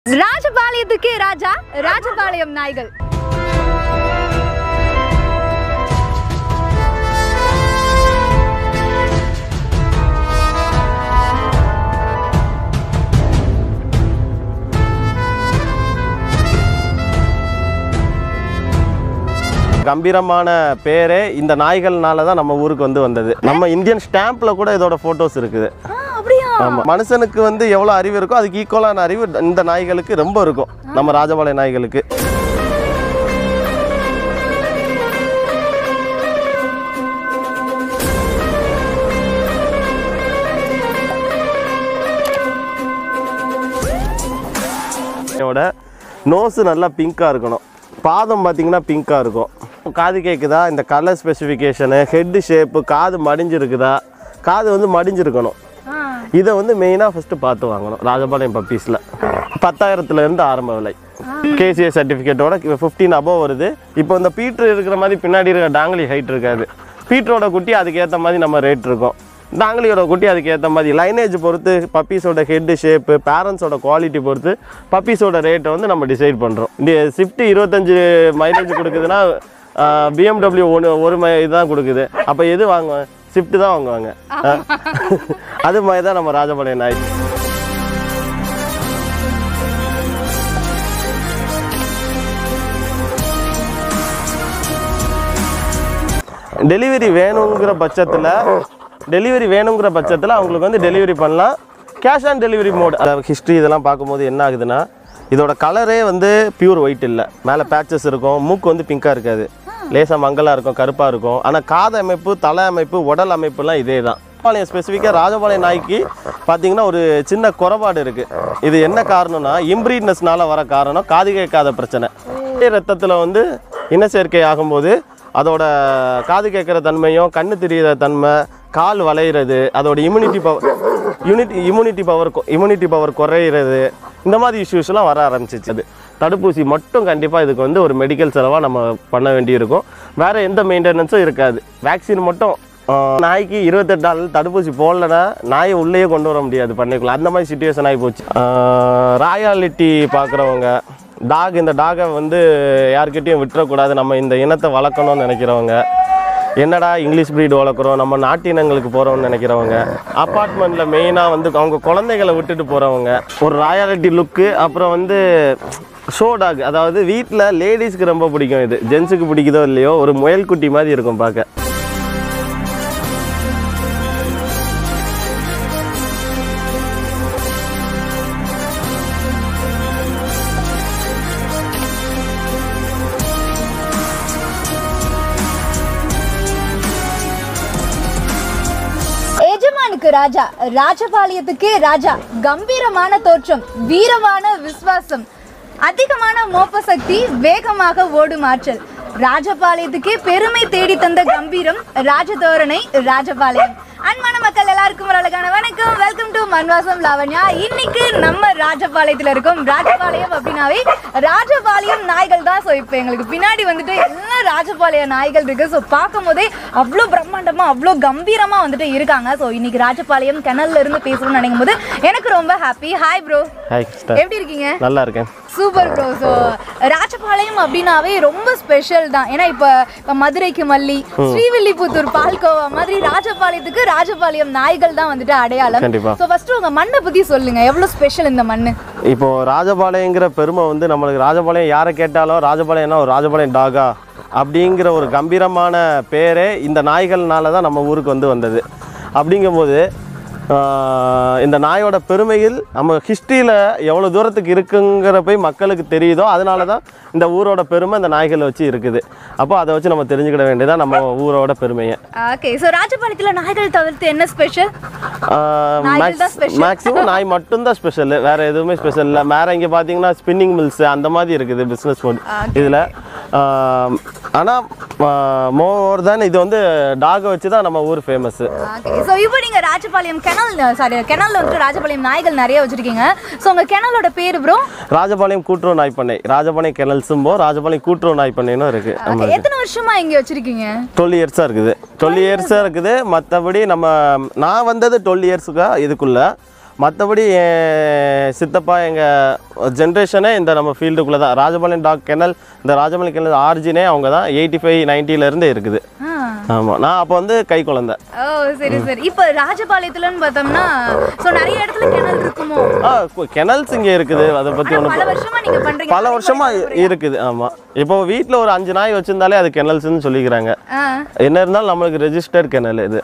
ராஜபாளையத்துக்கே ராஜா ராஜபாளையம் நாய்கள் கம்பீரமான பேரே இந்த நாய்கள்னால தான் நம்ம ஊருக்கு வந்து வந்தது நம்ம இந்தியன் ஸ்டாம்ப்ல கூட இதோட போட்டோஸ் இருக்குது அப்படியா ஆமா மனுஷனுக்கு வந்து எவ்வளவு அறிவு இருக்கோ அதுக்கு ஈக்குவலான அறிவு இந்த நாய்களுக்கு ரொம்ப இருக்கும் நம்ம ராஜபாளைய நாய்களுக்கு இதோட நோஸு நல்லா பிங்காக இருக்கணும் பாதம் பார்த்தீங்கன்னா பிங்காக இருக்கும் காது கேட்குதா இந்த கலர் ஸ்பெசிஃபிகேஷனு ஹெட்டு ஷேப்பு காது மடிஞ்சிருக்குதா காது வந்து மடிஞ்சிருக்கணும் இதை வந்து மெயினாக ஃபஸ்ட்டு பார்த்து வாங்கணும் ராஜபாளையம் பப்பீஸில் பத்தாயிரத்துலேருந்து ஆரம்ப விலை கேசிஏ சர்டிஃபிகேட்டோட ஃபிஃப்டீன் அபோவ் வருது இப்போ இந்த பீட்ரு இருக்கிற மாதிரி பின்னாடி இருக்கிற டாங்கலி ஹைட் இருக்காது பீட்டரோட குட்டி அதுக்கேற்ற மாதிரி நம்ம ரேட் இருக்கும் டாங்கலியோட குட்டி அதுக்கேற்ற மாதிரி லைனேஜ் பொறுத்து பப்பீஸோட ஹெட்டு ஷேப்பு பேரண்ட்ஸோட குவாலிட்டி பொறுத்து பப்பீஸோட ரேட்டை வந்து நம்ம டிசைட் பண்ணுறோம் இந்த ஸ்விஃப்ட் இருபத்தஞ்சு மைலேஜ் கொடுக்குதுன்னா பிஎம்டபிள்யூ ஒன்று ஒரு மை இதுதான் கொடுக்குது அப்போ எது வாங்குவேன் ஸ்விஃப்ட் தான் வாங்குவாங்க ஆ. அது மாதிரி தான் நம்ம ராஜபாளையம் நாய் டெலிவரி வேணுங்கிற பட்சத்தில் டெலிவரி வேணுங்கிற பட்சத்தில் அவங்களுக்கு வந்து டெலிவரி பண்ணலாம் கேஷ் ஆன் டெலிவரி மோட் அதாவது ஹிஸ்ட்ரி இதெல்லாம் பார்க்கும்போது என்ன ஆகுதுன்னா இதோட கலரே வந்து பியூர் ஒயிட் இல்லை மேலே பேச்சஸ் இருக்கும் மூக்கு வந்து பிங்காக இருக்காது லேசாக மங்கலாக இருக்கும் கருப்பாக இருக்கும் ஆனால் காது அமைப்பு தலை அமைப்பு உடல் அமைப்புலாம் இதே தான் ராஜபாளையம் ஸ்பெசிஃபிக்காக ராஜபாளையம் நாய்க்கு பார்த்தீங்கன்னா ஒரு சின்ன குறைபாடு இருக்குது இது என்ன காரணம்னா இம்ப்ரீட்னஸ்னால வர காரணம் காது கேட்காத பிரச்சனை ரத்தத்தில் வந்து இனச்சேர்க்கை ஆகும்போது அதோட காது கேட்குற தன்மையும் கண்ணு தெரியிற தன்மை கால் வளையிறது அதோட immunity power unit immunity power immunity power குறையிறது இந்த மாதிரி இஷ்யூஸ்லாம் வர ஆரம்பிச்சிச்சு அது தடுப்பூசி மட்டும் கண்டிப்பாக இதுக்கு வந்து ஒரு மெடிக்கல் செலவாக நம்ம பண்ண வேண்டியிருக்கும் வேறு எந்த மெயின்டெனன்ஸும் இருக்காது வேக்சின் மட்டும் ஆஹ், நாய்க்கு இருபத்தெட்டு நாள் தடுப்பூசி போடலன்னா நாயை உள்ளேயே கொண்டு வர முடியாது பண்ணைக்குள்ள அந்த மாதிரி சுச்சுவேஷன் ஆகி போச்சு ராயாலிட்டி பார்க்குறவங்க டாக் இந்த டாகை வந்து யார்கிட்டயும் விட்டுறக்கூடாது நம்ம இந்த இனத்தை வளர்க்கணும்னு நினைக்கிறவங்க என்னடா இங்கிலீஷ் breed வளர்க்குறோம் நம்ம நாட்டினங்களுக்கு போகிறோம்னு நினைக்கிறவங்க அப்பார்ட்மெண்ட்டில் மெயினாக வந்து அவங்க குழந்தைகளை விட்டுட்டு போகிறவங்க ஒரு ராயாலிட்டி லுக்கு அப்புறம் வந்து ஷோ டாக் அதாவது வீட்டில் லேடிஸ்க்கு ரொம்ப பிடிக்கும் இது ஜென்ஸுக்கு பிடிக்குதோ இல்லையோ ஒரு முயல் குட்டி மாதிரி இருக்கும் பார்க்க எஜமானுக்கு ராஜா ராஜபாளையத்துக்கே ராஜா கம்பீரமான தோற்றம் வீரமான விசுவாசம் அதிகமான மோப்ப சக்தி வேகமாக ஓடும் ஆற்றல் ராஜபாளையத்துக்கே பெருமை தேடி தந்த கம்பீரம் ராஜதோரணை ராஜபாளையம் அன்பான மக்கள் எல்லாருக்கும் ஒரு அழகான வணக்கம் வெல்கம் டு மன்வாசம் லாவண்யா இன்னைக்கு நம்ம ராஜபாளையத்துல இருக்கோம் ராஜபாளையம் அப்படின்னாவே ராஜபாளையம் நாய்கள் தான் ஸோ இப்போ எங்களுக்கு பின்னாடி வந்துட்டு எல்லாம் ராஜபாளைய நாய்கள் இருக்கு ஸோ பார்க்கும் போதே அவ்வளோ பிரம்மாண்டமா அவ்வளோ கம்பீரமா வந்துட்டு இருக்காங்க ஸோ இன்னைக்கு ராஜபாளையம் கிணல்ல இருந்து பேசணும்னு நினைக்கும் போது எனக்கு ரொம்ப happy hi bro hi Krishna எப்படி இருக்கீங்க நல்லா இருக்கேன் சூப்பர் ப்ரோ ஸோ ராஜபாளையம் அப்படின்னாவே ரொம்ப ஸ்பெஷல் தான் ஏன்னா இப்போ இப்போ மதுரைக்கு மல்லி ஸ்ரீவில்லிபுத்தூர் பால்கோவா மாதிரி ராஜபாளையத்துக்கு ராஜபாளையம் நாய்கள் தான் வந்துட்டு அடையாளம் கண்டிப்பா. ஸோ ஃபர்ஸ்ட் உங்க மண்ணை பத்தி சொல்லுங்க எவ்வளவு ஸ்பெஷல் இந்த மண்ணு இப்போ ராஜபாளையங்கிற பெருமை வந்து நம்மளுக்கு ராஜபாளையம் யாரை கேட்டாலும் ராஜபாளையம்னா ஒரு ராஜபாளையம் டாகா அப்படிங்கிற ஒரு கம்பீரமான பேரே இந்த நாய்கள்னால தான் நம்ம ஊருக்கு வந்து வந்தது அப்படிங்கும்போது ஆஹ், இந்த நாயோட பெருமைகள் நம்ம ஹிஸ்ட்ரியில் எவ்வளோ தூரத்துக்கு இருக்குங்கிற போய் மக்களுக்கு தெரியுதோ அதனால தான் இந்த ஊரோட பெருமை இந்த நாய்களை வச்சு இருக்குது அப்போ அதை வச்சு நம்ம தெரிஞ்சுக்கிட வேண்டியதான் நம்ம ஊரோட பெருமையை ஓகே ஸோ ராஜபாளையத்துல நாய்கள் தவிர்த்து என்ன ஸ்பெஷல் நாய்கள் தான் special. மேக்ஸிமம் நாய் மட்டும்தான் ஸ்பெஷல் வேற எதுவுமே ஸ்பெஷல் இல்லை வேற இங்கே பார்த்தீங்கன்னா ஸ்பின்னிங் மில்ஸ் அந்த மாதிரி இருக்குது பிஸ்னஸ் மோட் இதில் ஆனால் மோர் தான் இது வந்து டாகை வச்சு தான் நம்ம ஊர் ஃபேமஸ் ஓகே ஸோ இப்போ நீங்க ராஜபாளையம் கிணல் சாரி கிணல்ல வந்துட்டு ராஜபாளையம் நாய்கள் நிறைய வச்சிருக்கீங்க ஸோ உங்க கிணலோட பேர் ப்ரோ ராஜபாளையம் கூட்டுறவு நாய் பண்ணை ராஜபாளையம் கெனல்ஸும்போ ராஜபாளையம் கூட்டுறவு நாய் பண்ணைன்னு இருக்கு நம்ம எத்தனை வருஷமா இங்க வச்சிருக்கீங்க டுவெல் இயர்ஸாக இருக்குது டுவெல் இயர்ஸாக இருக்குது மற்றபடி நம்ம நான் வந்தது டுவெல் இயர்ஸுக்கா இதுக்குள்ள மற்றபடி என் சித்தப்பா எங்கள் ஜென்ரேஷனே இந்த நம்ம ஃபீல்டுக்குள்ளே தான் ராஜபாளையம் டாக் கெனல் இந்த ராஜபாளையம் கெனல் ஆர்ஜினே அவங்க தான் எயிட்டி ஃபைவ் நைன்ட்டிலேருந்து இருக்குது ஆ. ஆமாம் நான் அப்போ வந்து கை குழந்தை ஓ சரி சரி இப்போ ராஜபாளையத்துலன்னு பார்த்தோம்னா ஸோ நிறைய இடத்துல கிணல் இருக்குமோ ஆ கெனல்ஸ் இங்கே இருக்குது அதை பற்றி ஆனா ஒன்றும் பல வருஷமா நீங்க பண்றீங்க பல வருஷமா இருக்குது ஆமாம் இப்போ வீட்டில் ஒரு அஞ்சு நாய் வச்சிருந்தாலே அது கெனல்ஸ்னு சொல்லிக்கிறாங்க ஆ என்ன இருந்தாலும் நம்மளுக்கு ரெஜிஸ்டர்ட் கெனல் இது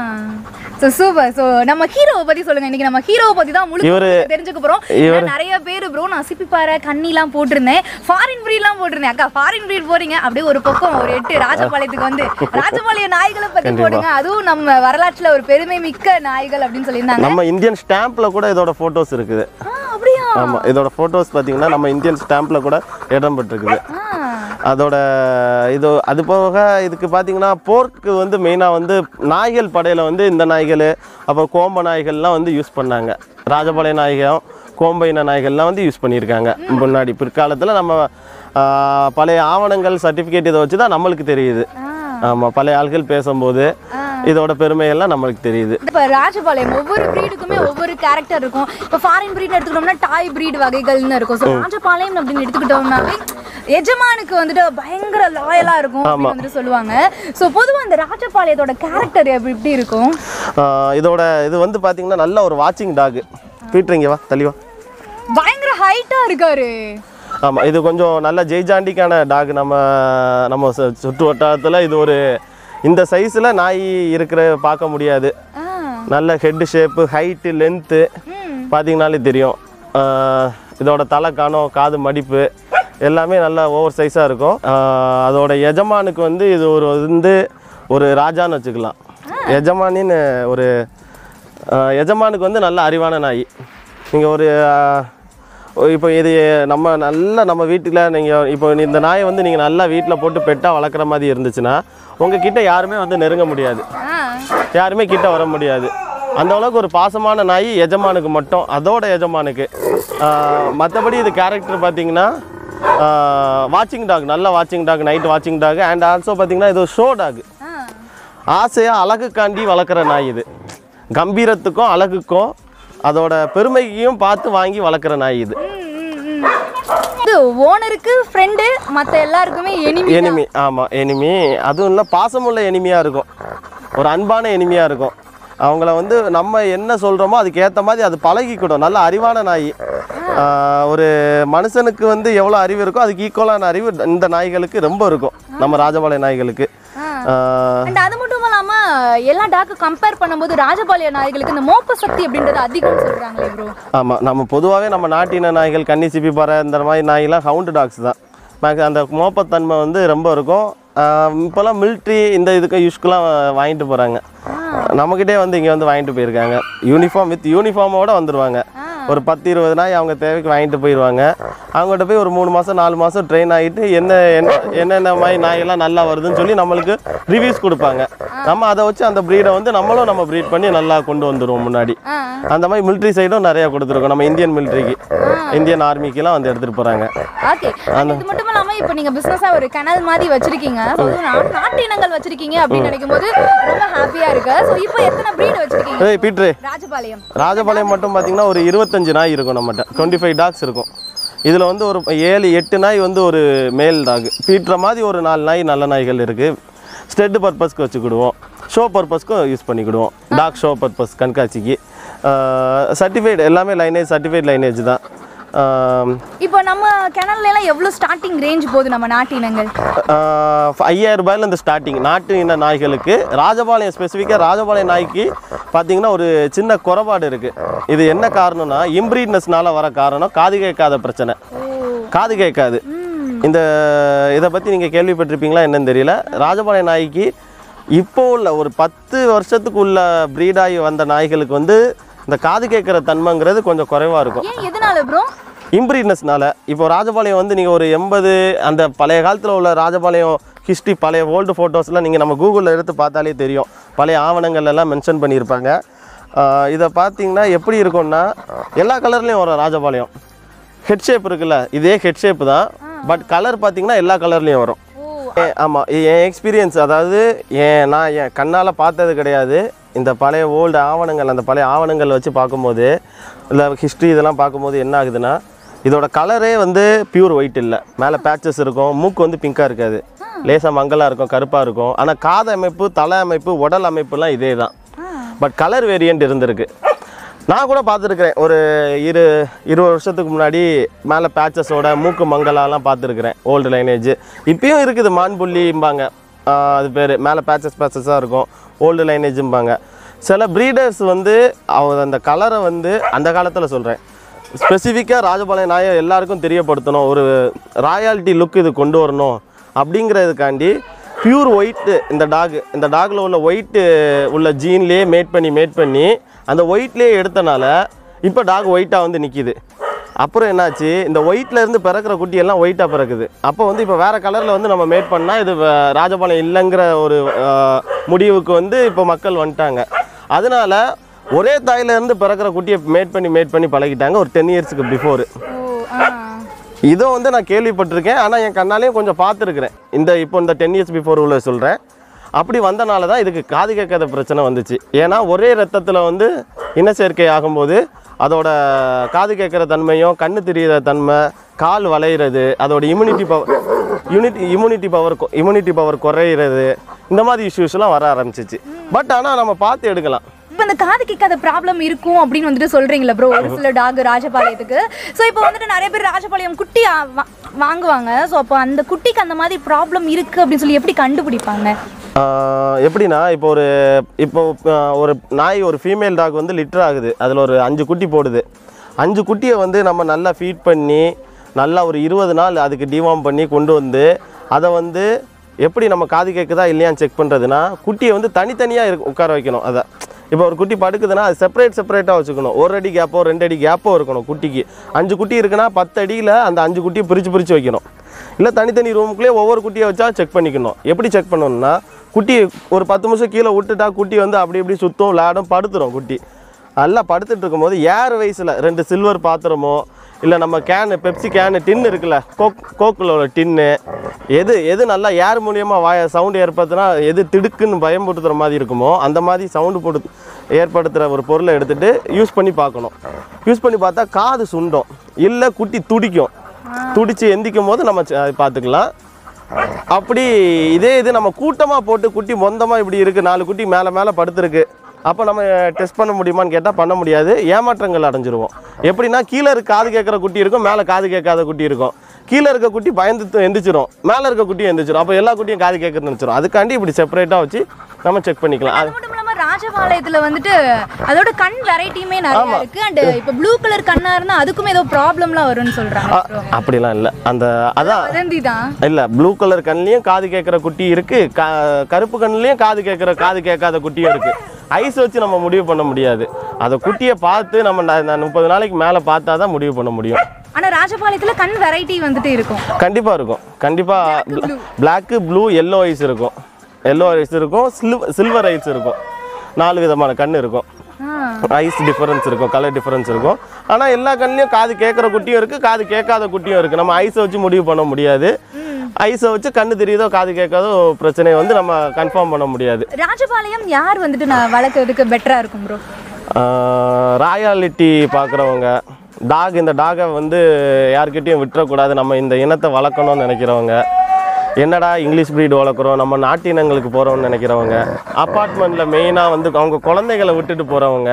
ஸோ சூப்பர் ஸோ நம்ம ஹீரோவை பத்தி சொல்லுங்க இன்னைக்கு நம்ம ஹீரோவை பத்தி தான் முழு இவரு- தெரிஞ்சுக்க போறோம் ஏன்னா நிறைய பேர் ப்ரோ நான் சிப்பிப்பாறை கண்ணிலாம் போட்டிருந்தேன் ஃபாரின் ப்ரீட்லாம் போட்டிருந்தேன் அக்கா ஃபாரின் ப்ரீட் போறீங்க அப்படியே ஒரு பக்கம் ஒரு எட்டு ராஜபாளையத்துக்கு வந்து ராஜபாளைய நாய்களை பத்தி போடுங்க அதுவும் நம்ம வரலாற்றுல ஒரு பெருமை மிக்க நாய்கள் அப்படின்னு சொல்லியிருந்தாங்க நம்ம இந்தியன் ஸ்டாம்பில் கூட இதோட ஃபோட்டோஸ் இருக்குது ஆ, அப்படியா ஆமாம் இதோட ஃபோட்டோஸ் பார்த்தீங்கன்னா நம்ம இந்தியன் ஸ்டாம்பில் கூட இடம் பெற்றிருக்குது ஆ, அதோட இது அது போக இதுக்கு பார்த்தீங்கன்னா போர்க்கு வந்து மெயினாக வந்து நாய்கள் படையில் வந்து இந்த நாய்கள் அப்புறம் கோம்ப நாய்கள்லாம் வந்து யூஸ் பண்ணாங்க ராஜபாளைய நாய்கள் கோம்பை இன நாய்கள்லாம் வந்து யூஸ் பண்ணியிருக்காங்க முன்னாடி பிற்காலத்தில் நம்ம ஆ, பழைய ஆவணங்கள் சர்டிஃபிகேட் இதை வச்சு தான் நம்மளுக்கு தெரியுது ஆ. ஆமாம் பழைய ஆள்கள் பேசும்போது இதோட பெருமையெல்லாம் நம்மளுக்கு தெரியுது இப்ப ராஜபாளையம் ஒவ்வொரு பிரீடுக்குமே ஒவ்வொரு கேரக்டர் இருக்கும் இப்ப ஃபாரின் பிரீட் எடுத்துக்கிட்டோம்னா டாய் பிரீட் வகைகள்னு இருக்கும் ஸோ ராஜபாளையம் அப்படின்னு எடுத்துக்கிட்டோம்னாவே எஜமானுக்கு வந்துட்டு பயங்கர லாயலா இருக்கும் அப்படின்னு வந்துட்டு சொல்லுவாங்க ஸோ பொதுவா அந்த ராஜபாளையத்தோட கேரக்டர் எப்படி எப்படி இருக்கும் ஆ, இதோட இது வந்து பார்த்தீங்கன்னா நல்ல ஒரு வாட்சிங் டாக் பீட்ரு இங்கே வா தள்ளி வா பயங்கர ஹைட்டா இருக்காரு ஆமாம் இது கொஞ்சம் நல்ல ஜெய்ஜாண்டிக்கான டாக் நம்ம நம்ம சு- சுற்று வட்டாரத்தில் இது ஒரு இந்த சைஸில் நாய் இருக்கிற பார்க்க முடியாது ஆ, நல்ல ஹெட் ஷேப்பு ஹைட்டு லென்த்து ம், பார்த்தீங்கனாலே தெரியும் ஆஹ் இதோட தலை காணம் காது மடிப்பு எல்லாமே நல்ல ஓவர் சைஸாக இருக்கும் ஆஹ் அதோட எஜமானுக்கு வந்து இது ஒரு வந்து ஒரு ராஜான்னு வச்சுக்கலாம் எஜமானின்னு ஒரு ஆஹ் எஜமானுக்கு வந்து நல்ல அறிவான நாய் நீங்கள் ஒரு ஆஹ், இப்போ இது நம்ம நல்ல நம்ம வீட்டில் நீங்கள் இப்போ இந்த நாயை வந்து நீங்கள் நல்லா வீட்டில் போட்டு பெட்டாக வளர்க்குற மாதிரி இருந்துச்சுன்னா உங்ககிட்ட யாருமே வந்து நெருங்க முடியாது ஆ, யாருமே கிட்ட வர முடியாது அந்த அளவுக்கு ஒரு பாசமான நாய் எஜமானுக்கு மட்டும் அதோட எஜமானுக்கு மற்றபடி இது கேரக்டர் பார்த்தீங்கன்னா வாட்சிங் டாக் நல்ல வாட்சிங் டாக் நைட் வாட்சிங் டாக் அண்ட் ஆல்சோ பார்த்தீங்கன்னா இது ஷோ டாக் ஆ. ஆசையாக அழகுக்காண்டி வளர்க்குற நாய் இது கம்பீரத்துக்கும் அழகுக்கும் அதோட பெருமையையும் பார்த்து வாங்கி வளர்க்குற நாய் இது ம், ம், ம். இது ஓனருக்கு ஃப்ரெண்டு மத்த எல்லாருக்குமே எனிமி எனிமி ஆமாம் எனிமி அதுவும் இல்லை பாசமுள்ள எனிமியாக இருக்கும் ஒரு அன்பான எனிமியாக இருக்கும் அவங்கள வந்து நம்ம என்ன சொல்கிறோமோ அதுக்கு ஏற்ற மாதிரி அது பழகிக்கிடும் நல்ல அறிவான நாய் ஆஹ் ஒரு மனுஷனுக்கு வந்து எவ்வளோ அறிவு இருக்கோ அதுக்கு ஈக்குவலான அறிவு இந்த நாய்களுக்கு ரொம்ப இருக்கும் நம்ம ராஜபாளைய நாய்களுக்கு ஆஹ் அண்ட் அது மட்டும் இல்லாம எல்லா டாக்கு கம்பேர் பண்ணும்போது ராஜபாளைய நாய்களுக்கு இந்த மோப்ப சக்தி அப்படின்றது அதிகம்னு சொல்றாங்களே ப்ரோ ஆமாம் நம்ம பொதுவாகவே நம்ம நாட்டின நாய்கள் கன்னி சிப்பி பறை இந்த மாதிரி நாய்லாம் ஹவுண்டு டாக்ஸ் தான் மேக்ஸ் அந்த மோப்பத்தன்மை வந்து ரொம்ப இருக்கும் ஆஹ் இப்போல்லாம் மிலிட்ரி இந்த இதுக்கு யூஸ்க்குலாம் வாங்கிட்டு போகிறாங்க நம்மக்கிட்டே வந்து இங்கே வந்து வாங்கிட்டு போயிருக்காங்க யூனிஃபார்ம் வித் யூனிஃபார்மோட வந்துடுவாங்க ஒரு பத்து இருபது நாய் அவங்க தேவைக்கு வாங்கிட்டு போயிடுவாங்க அவங்ககிட்ட போய் ஒரு மூணு மாதம் நாலு மாதம் ட்ரெயின் ஆகிட்டு என்ன என்ன என்னென்ன மாதிரி நாயெல்லாம் நல்லா வருதுன்னு சொல்லி நம்மளுக்கு ரிவ்யூஸ் கொடுப்பாங்க நம்ம அதை வச்சு அந்த ப்ரீடை வந்து நம்மளும் நம்ம ப்ரீட் பண்ணி நல்லா கொண்டு வந்துடுவோம் முன்னாடி ஆ அந்த மாதிரி மிலிட்ரி சைடும் நிறைய கொடுத்துருக்கோம் நம்ம இந்தியன் மிலிட்ரிக்கு இந்தியன் ஆர்மிக்கெல்லாம் வந்து எடுத்துகிட்டு போகிறாங்க ஓகே இது மட்டும் இல்லாம இப்போ நீங்க பிசினஸா ஒரு கனல் மாதிரி வச்சிருக்கீங்க So, அதுவும் நா- நாட்டு இனங்கள் வச்சிருக்கீங்க அப்படின்னு நினைக்கும் போது ரொம்ப ஹாப்பியா இருக்கு ஸோ இப்போ எத்தனை breed வச்சிருக்கீங்க ஏய் பீட்ரு ராஜபாளையம் ராஜபாளையம் மட்டும் பார்த்தீங்கன்னா ஒரு இருபத்தஞ்சு நாய் இருக்கும் நம்மகிட்ட டுவெண்ட்டி ஃபைவ் டாக்ஸ் இருக்கும் இதில் வந்து ஒரு ஏழு எட்டு நாய் வந்து ஒரு மேல் டாக் பீட்டுற மாதிரி ஒரு நாலு நாய் நல்ல நாய்கள் இருக்குது ஸ்டெட் பர்பஸ்க்கு வச்சுக்கிடுவோம் ஷோ பர்பஸ்க்கும் யூஸ் பண்ணிக்கிடுவோம் டாக் ஷோ பர்பஸ் கண்காட்சிக்கு சர்டிஃபைடு எல்லாமே லைனேஜ் சர்டிஃபைட் லைனேஜ் தான் ஆஹ் இப்போ நம்ம கிணல்ல எல்லாம் எவ்வளவு ஸ்டார்டிங் ரேஞ்ச் போகுது நம்ம நாட்டு இனங்கள் ஆஹ் ஐயாயிரம் ரூபாயில இந்த ஸ்டார்டிங் நாட்டு இன நாய்களுக்கு ராஜபாளையம் ஸ்பெசிஃபிக்காக ராஜபாளையம் நாய்க்கு பார்த்தீங்கன்னா ஒரு சின்ன குறைபாடு இருக்குது இது என்ன காரணம்னா இம்ப்ரீட்னஸ்னால வர காரணம் காது கேட்காத பிரச்சனை காது கேட்காது இந்த இதை பற்றி நீங்கள் கேள்விப்பட்டிருப்பீங்களா என்னன்னு தெரியல ராஜபாளையம் நாய்க்கு இப்போ உள்ள ஒரு பத்து வருஷத்துக்கு உள்ள ப்ரீடாகி வந்த நாய்களுக்கு வந்து இந்த காது கேட்குற தன்மைங்கிறது கொஞ்சம் குறைவாக இருக்கும் ஏன் எதனால ப்ரோ இம்ப்ரீட்னஸ்னால இப்போ ராஜபாளையம் வந்து நீங்கள் ஒரு எண்பது அந்த பழைய காலத்தில் உள்ள ராஜபாளையம் ஹிஸ்ட்ரி பழைய ஓல்டு ஃபோட்டோஸ்லாம் நீங்கள் நம்ம கூகுளில் எடுத்து பார்த்தாலே தெரியும் பழைய ஆவணங்கள் எல்லாம் மென்ஷன் பண்ணியிருப்பாங்க ஆஹ் இதை பார்த்தீங்கன்னா எப்படி இருக்கும்னா எல்லா கலர்லேயும் வரும் ராஜபாளையம் ஹெட் ஷேப் இருக்குல்ல இதே ஹெட் ஷேப் தான் பட் கலர் பார்த்தீங்கன்னா எல்லா கலர்லேயும் வரும் ஓ ஆமாம் என் எக்ஸ்பீரியன்ஸ் அதாவது என் நான் என் கண்ணால் பார்த்தது கிடையாது இந்த பழைய ஓல்டு ஆவணங்கள் அந்த பழைய ஆவணங்கள் வச்சு பார்க்கும்போது இல்லை ஹிஸ்ட்ரி இதெல்லாம் பார்க்கும்போது என்ன ஆகுதுன்னா இதோட கலரே வந்து பியூர் ஒயிட் இல்லை மேலே பேச்சஸ் இருக்கும் மூக்கு வந்து பிங்காக இருக்காது லேசாக மங்கலாக இருக்கும் கருப்பாக இருக்கும் ஆனால் காது அமைப்பு தலை அமைப்பு உடல் அமைப்புலாம் இதே தான் பட் கலர் வேரியண்ட் இருந்திருக்கு நான் கூட பார்த்துருக்குறேன் ஒரு இரு இருபது வருஷத்துக்கு முன்னாடி மேலே பேச்சஸோட மூக்கு மங்கலாலாம் பார்த்துருக்குறேன் ஓல்டு லைனேஜ் இப்பயும் இருக்குது மான்புள்ளிம்பாங்க ஆஹ் அது பேர் மேலே பேச்சஸ் பேச்சஸாக இருக்கும் ஓல்டு லைனேஜும்பாங்க சில ப்ரீடர்ஸ் வந்து அவங்க அந்த கலரை வந்து அந்த காலத்தில் சொல்கிறேன் ஸ்பெசிஃபிக்காக ராஜபாளையம் நாயை எல்லாருக்கும் தெரியப்படுத்தணும் ஒரு ராயாலிட்டி லுக் இது கொண்டு வரணும் அப்படிங்கிறதுக்காண்டி பியூர் ஒயிட்டு இந்த டாக் இந்த டாகில் உள்ள ஒயிட்டு உள்ள ஜீன்லேயே மேட் பண்ணி மேட் பண்ணி அந்த ஒயிட்லேயே எடுத்தனால இப்போ டாக் ஒயிட்டாக வந்து நிற்கிது அப்புறம் என்னாச்சு இந்த ஒயிட்ல இருந்து பிறக்கிற குட்டி எல்லாம் ஒயிட்டாக பிறக்குது அப்போ வந்து இப்போ வேற கலரில் வந்து நம்ம மேட் பண்ணால் இது வ- ராஜபாளையம் இல்லைங்கிற ஒரு ஆஹ், முடிவுக்கு வந்து இப்போ மக்கள் வந்துட்டாங்க அதனால ஒரே தாயில இருந்து பிறக்கிற குட்டியை மேட் பண்ணி மேட் பண்ணி பழகிட்டாங்க ஒரு டென் இயர்ஸ்க்கு பிஃபோர் ஓ ஆ இதோ வந்து நான் கேள்விப்பட்டிருக்கேன் ஆனால் என் கண்ணாலேயும் கொஞ்சம் பார்த்துருக்குறேன் இந்த இப்போ இந்த டென் இயர்ஸ் பிஃபோர் உள்ள சொல்கிறேன் அப்படி வந்தனால தான் இதுக்கு காது கேட்காத பிரச்சனை வந்துச்சு ஏன்னா ஒரே ரத்தத்தில் வந்து இனச்சேர்க்கை ஆகும்போது அதோட காது கேட்குற தன்மையும் கண்ணு தெரியிற தன்மை கால் வளையிறது அதோட immunity power unity immunity power immunity power குறையிறது இந்த மாதிரி இஷ்யூஸ்லாம் வர ஆரம்பிச்சிச்சு பட் ஆனால் நம்ம பார்த்து எடுக்கலாம் இப்போ இந்த காது கேட்காத ப்ராப்ளம் இருக்கும் அப்படின்னு வந்துட்டு சொல்றீங்களா ப்ரோ ஒரு சில டாக் ராஜபாளையத்துக்கு ஸோ இப்போ வந்துட்டு நிறைய பேர் ராஜபாளையம் குட்டி ஆ- வா- வாங்குவாங்க ஸோ அப்போ அந்த குட்டிக்கு அந்த மாதிரி ப்ராப்ளம் இருக்கு அப்படின்னு சொல்லி எப்படி கண்டுபிடிப்பாங்க ஆஹ் எப்படின்னா இப்போ ஒரு இப்போ ஆஹ் ஒரு நாய் ஒரு ஃபீமேல் டாக் வந்து லிட்டர் ஆகுது அதில் ஒரு அஞ்சு குட்டி போடுது அஞ்சு குட்டியை வந்து நம்ம நல்லா ஃபீட் பண்ணி நல்லா ஒரு இருபது நாள் அதுக்கு டிவார்ம் பண்ணி கொண்டு வந்து அதை வந்து எப்படி நம்ம காது கேட்குதா இல்லையான்னு செக் பண்ணுறதுனா குட்டியை வந்து தனித்தனியாக இருக்கு உட்கார வைக்கணும் அதை இப்போ ஒரு குட்டி படுக்குதுன்னா அது செப்பரேட் செப்பரேட்டாக வச்சுக்கணும் ஒரு அடி கேப்போ ரெண்டு அடி கேப்போ இருக்கணும் குட்டிக்கு அஞ்சு குட்டி இருக்குன்னா பத்து அடியில் அந்த அஞ்சு குட்டியை பிரித்து பிரித்து வைக்கணும் இல்லை தனித்தனி ரூமுக்குள்ளேயே ஒவ்வொரு குட்டியை வச்சா செக் பண்ணிக்கணும் எப்படி செக் பண்ணணும்னா குட்டி ஒரு பத்து நிமிஷம் கீழே விட்டுட்டா குட்டி வந்து அப்படி இப்படி சுத்தம் விளையாடும் படுத்துரும் குட்டி நல்லா படுத்துட்டு இருக்கும்போது ஏர் வயசில் ரெண்டு சில்வர் பாத்திரமோ இல்லை நம்ம கேனு பெப்சி கேனு டின்னு இருக்குல்ல கோக் கோக்கில் உள்ள டின்னு எது எது நல்லா ஏர் மூலியமாக வாய சவுண்டு ஏற்படுத்தினா எது திடுக்குன்னு பயமுறுத்துற மாதிரி இருக்குமோ அந்த மாதிரி சவுண்டு போட்டு ஏற்படுத்துகிற ஒரு பொருளை எடுத்துகிட்டு யூஸ் பண்ணி பார்க்கணும் யூஸ் பண்ணி பார்த்தா காது சுண்டும் இல்லை குட்டி துடிக்கும் துடிச்சு எந்திக்கும் போது நம்ம ச- பார்த்துக்கலாம் அப்படி இதே இது நம்ம கூட்டமாக போட்டு குட்டி மொந்தமாக இப்படி இருக்குது நாலு குட்டி மேலே மேலே படுத்துருக்கு அப்போ நம்ம டெஸ்ட் பண்ண முடியுமான்னு கேட்டால் பண்ண முடியாது ஏமாற்றங்கள் அடைஞ்சிருவோம் எப்படின்னா கீழே இருக்க காது கேட்குற குட்டி இருக்கும் மேலே காது கேட்காத குட்டி இருக்கும் கீழே இருக்க குட்டி பயந்து து- எந்திரிச்சிரும் மேலே இருக்க குட்டி எந்திரிச்சிரும் அப்போ எல்லா குட்டியும் காது கேட்குறது நினச்சிரும் அதுக்காண்டி இப்படி செப்பரேட்டாக வச்சு நம்ம செக் பண்ணிக்கலாம் அது மட்டும் இல்லாம ராஜபாளையத்துல வந்துட்டு அதோட கண் வெரைட்டியுமே நிறைய இருக்கு அண்ட் இப்போ ப்ளூ கலர் கண்ணா இருந்தா அதுக்குமே ஏதோ ப்ராப்ளம்லாம் வரும்னு சொல்றாங்க bro. அப்படிலாம் இல்லை அந்த அதான் வதந்தி தான் இல்லை ப்ளூ கலர் கண்ணுலையும் காது கேட்குற குட்டி இருக்கு க கருப்பு கண்ணுலையும் காது கேட்குற காது கேட்காத குட்டியும் இருக்கு ஐஸ் வச்சு நம்ம முடிவு பண்ண முடியாது அதை குட்டியை பார்த்து நம்ம ந- ந- முப்பது நாளைக்கு மேலே பார்த்தா தான் முடிவு பண்ண முடியும் ஆனா ராஜபாளையத்துல கண் வெரைட்டி வந்துட்டு இருக்கும் கண்டிப்பாக இருக்கும் கண்டிப்பாக பிளாக்கு ப்ளூ எல்லோ ஐஸ் இருக்கும் எல்லோ ஐஸ் இருக்கும் சில்வ சில்வர் ஐஸ் இருக்கும் நாலு விதமான கண் இருக்கும் ஆ ஐஸ் டிஃபரன்ஸ் இருக்கும் கலர் டிஃபரன்ஸ் இருக்கும் ஆனால் எல்லா கண்ணுலையும் காது கேட்குற குட்டியும் இருக்குது காது கேட்காத குட்டியும் இருக்குது நம்ம ஐஸை வச்சு முடிவு பண்ண முடியாது ஐஸை வச்சு கண்ணு தெரியுதோ காது கேட்காதோ பிரச்சனையை வந்து நம்ம கன்ஃபார்ம் பண்ண முடியாது ராஜபாளையம் யார் வந்துட்டு நான் வளர்க்கறதுக்கு பெட்டரா இருக்கும் ப்ரோ ராயாலிட்டி பார்க்குறவங்க டாக் இந்த டாகை வந்து யார்கிட்டயும் விட்டுறக்கூடாது நம்ம இந்த இனத்தை வளர்க்கணும்னு நினைக்கிறவங்க என்னடா இங்கிலீஷ் breed வளர்க்குறோம் நம்ம நாட்டு இனங்களுக்கு போகிறோம்னு நினைக்கிறவங்க அப்பார்ட்மெண்ட்டில் மெயினாக வந்து அவங்க குழந்தைகளை விட்டுட்டு போகிறவங்க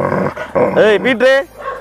ஏய் பீட்ரு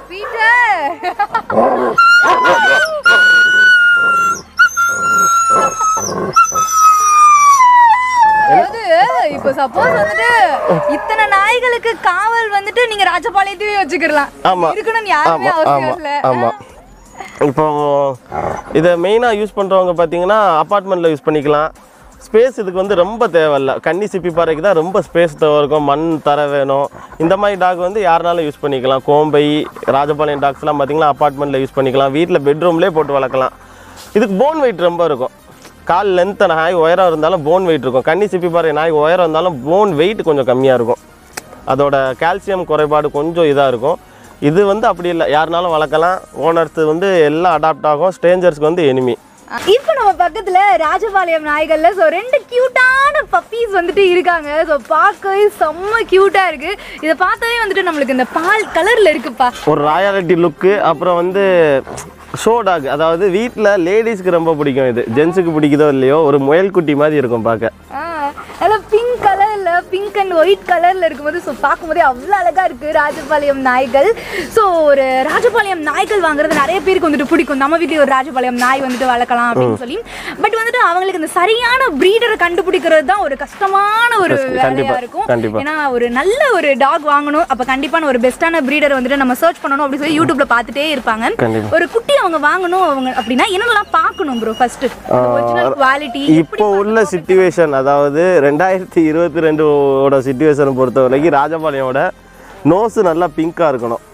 அதாவது இப்போ சப்போஸ் வந்துட்டு இத்தனை நாய்களுக்கு காவல் வந்துட்டு நீங்க ராஜபாளையத்தையே வச்சுக்கிடலாம் ஆமா. இருக்கணும்னு யாருமே ஆமாம் அவசியம் ஆமாம் இல்ல ஆமாம் இப்போ இதை மெயினாக யூஸ் பண்ணுறவங்க பார்த்தீங்கன்னா அப்பார்ட்மெண்ட்டில் யூஸ் பண்ணிக்கலாம் ஸ்பேஸ் இதுக்கு வந்து ரொம்ப தேவையில்ல கன்னி சிப்பி பாறைக்கு தான் ரொம்ப ஸ்பேஸ் தேவை இருக்கும் மண் தர வேணும் இந்த மாதிரி டாக் வந்து யாருனாலும் யூஸ் பண்ணிக்கலாம் கோம்பை ராஜபாளையம் டாக்ஸ்லாம் பார்த்தீங்கன்னா அப்பார்ட்மெண்ட்டில் யூஸ் பண்ணிக்கலாம் வீட்டில் பெட்ரூம்லேயே போட்டு வளர்க்கலாம் இதுக்கு போன் வெயிட் ரொம்ப இருக்கும் கால் லென்த் நாய் உயரம் இருந்தாலும் போன் வெயிட் இருக்கும் கன்னி சிப்பி பாறை நாய் உயரம் இருந்தாலும் போன் வெயிட் கொஞ்சம் கம்மியாக இருக்கும் அதோட கால்சியம் குறைபாடு கொஞ்சம் இதாக இருக்கும் இது வந்து அப்படி இல்லை யாருனாலும் வளர்க்கலாம் ஓனர்ஸ் வந்து எல்லாம் அடாப்ட் ஆகும் ஸ்ட்ரேஞ்சர்ஸ்க்கு வந்து எனிமி இப்போ நம்ம பக்கத்துல ராஜபாளையம் நாய்கள்ல ஸோ ரெண்டு கியூட்டான பப்பீஸ் வந்துட்டு இருக்காங்க ஸோ பார்க்கவே செம்ம கியூட்டா இருக்கு இதை பார்த்தாவே வந்துட்டு நம்மளுக்கு இந்த பால் கலர்ல இருக்குப்பா ஒரு ராயாலிட்டி லுக்கு அப்புறம் வந்து ஷோ டாக் அதாவது வீட்டில் லேடிஸ்க்கு ரொம்ப பிடிக்கும் இது ஜென்ஸுக்கு பிடிக்குதோ இல்லையோ ஒரு முயல் குட்டி மாதிரி இருக்கும் பார்க்க நல்லா பிங்க் கலர்ல பிங்க் அண்ட் ஒயிட் கலர்ல இருக்கும்போது ஸோ பார்க்கும்போதே அவ்வளோ அழகா இருக்கு ராஜபாளையம் நாய்கள் ஸோ ஒரு ராஜபாளையம் நாய்கள் வாங்குறது நிறைய பேருக்கு வந்துட்டு பிடிக்கும் நம்ம வீட்லயே ஒரு ராஜபாளையம் நாய் வந்துட்டு வளர்க்கலாம் அப்படின்னு சொல்லி பட் வந்துட்டு அவங்களுக்கு இந்த சரியான ப்ரீடரை கண்டுபிடிக்கிறது தான் ஒரு கஷ்டமான ஒரு வேலையா கண்டிப்பா, இருக்கும் கண்டிப்பா. ஏன்னா ஒரு நல்ல ஒரு டாக் வாங்கணும் அப்ப கண்டிப்பான ஒரு பெஸ்ட்டான ப்ரீடர் வந்துட்டு நம்ம சர்ச் பண்ணணும் அப்படின்னு சொல்லி யூடியூப்ல பார்த்துட்டே இருப்பாங்க கண்டிப்பா. ஒரு குட்டி அவங்க வாங்கணும் அவங்க அப்படின்னா என்னென்னலாம் பார்க்கணும் ப்ரோ ஃபர்ஸ்ட் ஒரிஜினல் குவாலிட்டி இப்போ உள்ள சுச்சுவேஷன் அதாவது ரெண்டாயிரத்தி இருபத்தி ரெண்டோட சுச்சுவேஷனை பொறுத்த வரைக்கும் ராஜபாளையோட நோஸ் நல்லா பிங்காக இருக்கணும்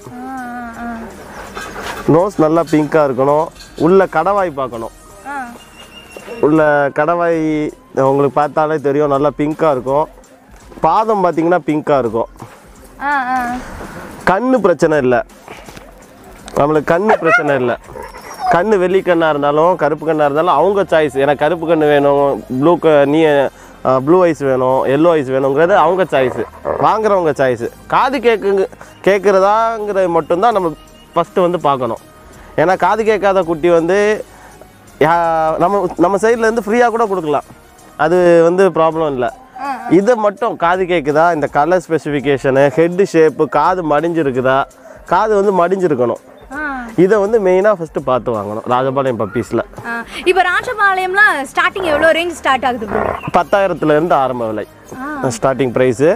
நோஸ் நல்லா பிங்காக இருக்கணும் உள்ள கடவாய் பார்க்கணும் உள்ள கடவாய் உங்களுக்கு பார்த்தாலே தெரியும் நல்லா பிங்காக இருக்கும் பாதம் பார்த்தீங்கன்னா பிங்காக இருக்கும் கண்ணு பிரச்சனை இல்லை நம்மளுக்கு கண்ணு பிரச்சனை இல்லை கண்ணு வெள்ளி கண்ணாக இருந்தாலும் கருப்பு கண்ணாக இருந்தாலும் அவங்க சாய்ஸ் எனக்கு கருப்பு கண்ணு வேணும் ப்ளூ க நீ ப்ளூ ஐஸ் வேணும் எல்லோ ஐஸ் வேணுங்கிறது அவங்க சாய்ஸு வாங்குறவங்க சாய்ஸு காது கேட்குங்க கேட்குறதாங்கிறது மட்டும்தான் நம்ம ஃபஸ்ட்டு வந்து பார்க்கணும் ஏன்னா காது கேட்காத குட்டி வந்து யா- நம்ம நம்ம சைட்லேருந்து ஃப்ரீயாக கூட கொடுக்கலாம் அது வந்து ப்ராப்ளம் இல்லை இதை மட்டும் காது கேட்குதா இந்த கலர் ஸ்பெசிஃபிகேஷனு ஹெட்டு ஷேப்பு காது மடிஞ்சிருக்குதா காது வந்து மடிஞ்சிருக்கணும் இதை வந்து மெயினாக ஃபஸ்ட்டு பார்த்து வாங்கணும் ராஜபாளையம் பப்பீஸில் இப்போ ராஜபாளையம்லாம் ஸ்டார்டிங் எவ்வளோ ரேஞ்ச் ஸ்டார்ட் ஆகுது ப்ரோ பத்தாயிரத்துலேருந்து ஆரம்ப விலை ஸ்டார்டிங் ப்ரைஸு